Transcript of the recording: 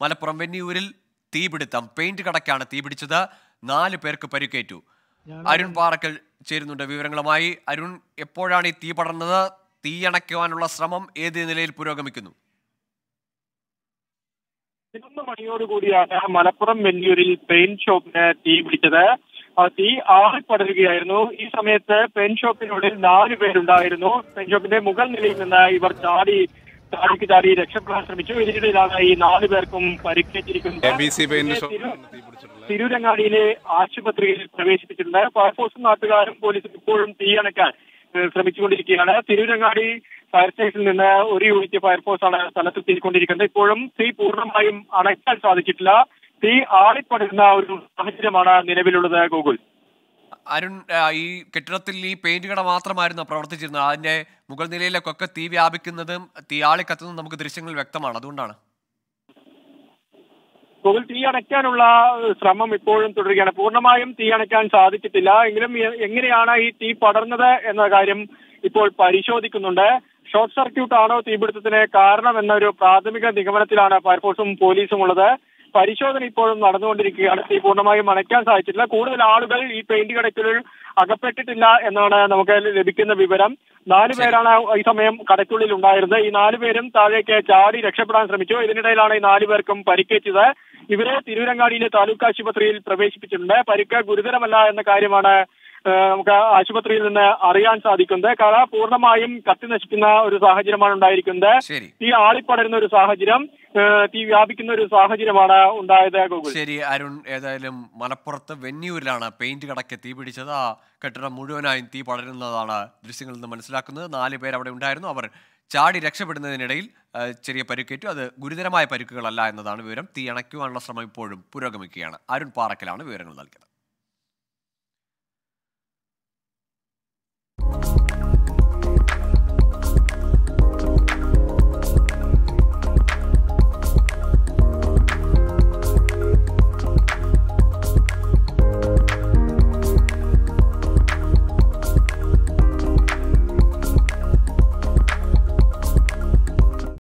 മലപ്പുറം വെന്നിയൂരിൽ തീപിടുത്തം പെയിന്റ് കടക്കാണ് തീപിടിച്ചത് നാല് പേർക്ക് പരിക്കേറ്റു അരുൺ പാറക്കൽ ചേരുന്നുണ്ട് വിവരങ്ങളുമായി അരുൺ എപ്പോഴാണ് ഈ തീ പടർന്നത് തീയണയ്ക്കുവാനുള്ള ശ്രമം ഏത് നിലയിൽ പുരോഗമിക്കുന്നു പതിനൊന്ന് മണിയോടുകൂടിയാണ് മലപ്പുറം വെല്ലൂരിൽ പെയിന്റ് ഷോപ്പിന് തീ പിടിച്ചത് ആ തീ ആളിപ്പടരുകയായിരുന്നു ഈ സമയത്ത് പെയിന്റ് ഷോപ്പിനുള്ളിൽ നാല് പേരുണ്ടായിരുന്നു പെയിന്റ് ഷോപ്പിന്റെ മുകൾ നിലയിൽ നിന്ന് ഇവർ ചാടി ചാടിക്ക് ചാടി രക്ഷപ്പെടാൻ ശ്രമിച്ചു ഇതിനിടയിലാണ് ഈ നാല് പേർക്കും പരിക്കേറ്റിരിക്കുന്നത് ABC പെയിന്റ് ഷോപ്പ് തിരു- തിരൂരങ്ങാടിയിലെ ആശുപത്രിയിൽ പ്രവേശിപ്പിച്ചിട്ടുണ്ട് ഫയർഫോഴ്സും നാട്ടുകാരും പോലീസും ഇപ്പോഴും തീയണക്കാൻ ഏഹ്, ശ്രമിച്ചുകൊണ്ടിരിക്കുകയാണ് തിരൂരങ്ങാടി ഫയർ സ്റ്റേഷനിൽ നിന്ന് ഒരു യൂണിറ്റ് ഫയർഫോഴ്സ് ആണ് സ്ഥലത്തെത്തിക്കൊണ്ടിരിക്കുന്നത് ഇപ്പോഴും തീ പൂർണ്ണമായും അണയ്ക്കാൻ സാധിച്ചിട്ടില്ല തീ ആളിപ്പടരുന്ന ഒരു സാഹചര്യമാണ് നിലവിലുള്ളത് ഗൂഗിൾ അരുൺ ആ, ഈ കെട്ടിടത്തിൽ ഈ പെയിന്റ് കട മാത്രമായിരുന്നു പ്രവർത്തിച്ചിരുന്നത് അതിന്റെ മുകൾ നിലയിലേക്കൊക്കെ തീ വ്യാപിക്കുന്നതും തീ ആളിക്കത്തുന്നതും നമുക്ക് ദൃശ്യങ്ങളിൽ വ്യക്തമാണ് അതുകൊണ്ടാണ് ഗൂഗിൾ തീ അണയ്ക്കാനുള്ള ഏഹ്, ശ്രമം ഇപ്പോഴും തുടരുകയാണ് പൂർണ്ണമായും തീ അണയ്ക്കാൻ സാധിച്ചിട്ടില്ല എങ്കിലും എ- എങ്ങനെയാണ് ഈ തീ പടർന്നത് എന്ന കാര്യം ഇപ്പോൾ പരിശോധിക്കുന്നുണ്ട് ഷോർട്ട് സർക്യൂട്ട് ആണോ തീപിടുത്തത്തിന് കാരണം എന്നൊരു പ്രാഥമിക നിഗമനത്തിലാണ് ഫയർഫോഴ്സും പോലീസും ഉള്ളത് പരിശോധന ഇപ്പോഴും നടന്നുകൊണ്ടിരിക്കുകയാണ് തീ പൂർണ്ണമായും അണയ്ക്കാൻ സാധിച്ചിട്ടില്ല കൂടുതൽ ആളുകൾ ഈ പെയിന്റ് കടയ്ക്കുള്ളിൽ അകപ്പെട്ടിട്ടില്ല എന്നാണ് നമുക്ക് ലഭിക്കുന്ന വിവരം നാല് പേരാണ് ഈ സമയം കടയ്ക്കുള്ളിൽ ഉണ്ടായിരുന്നത് ഈ നാല് പേരും താഴേക്ക് ചാടി രക്ഷപ്പെടാൻ ശ്രമിച്ചു ഇതിനിടയിലാണ് ഈ നാല് പേർക്കും പരിക്കേറ്റത് ഇവരെ തിരൂരങ്ങാടിയിലെ താലൂക്ക് ആശുപത്രിയിൽ പ്രവേശിപ്പിച്ചിട്ടുണ്ട് പരിക്ക് ഗുരുതരമല്ല എന്ന കാര്യമാണ് ഏഹ് നമുക്ക് ആശുപത്രിയിൽ നിന്ന് അറിയാൻ സാധിക്കുന്നത് കട പൂർണ്ണമായും കത്തി നശിക്കുന്ന ഒരു സാഹചര്യമാണ് ഉണ്ടായിരിക്കുന്നത് ശരി തീ ആളിപ്പടരുന്ന ഒരു സാഹചര്യം ഏഹ് തീ വ്യാപിക്കുന്ന ഒരു സാഹചര്യമാണ് ഉണ്ടായത് ഗൂഗിൾ ശരി അരുൺ ഏതായാലും മലപ്പുറത്ത് വെന്നിയൂരിലാണ് പെയിന്റ് കടയ്ക്ക് തീ പിടിച്ചത് ആ കെട്ടിടം മുഴുവനായും തീ പടരുന്നതാണ് ദൃശ്യങ്ങളിൽ നിന്ന് മനസ്സിലാക്കുന്നത് നാല് പേർ അവിടെ ഉണ്ടായിരുന്നു അവർ ചാടി രക്ഷപ്പെടുന്നതിനിടയിൽ ആ, ചെറിയ പരിക്കേറ്റു അത് ഗുരുതരമായ പരിക്കുകളല്ല എന്നതാണ് വിവരം തീ അണയ്ക്കുവാനുള്ള ശ്രമം ഇപ്പോഴും പുരോഗമിക്കുകയാണ് അരുൺ പാറക്കലാണ് വിവരങ്ങൾ നൽകിയത്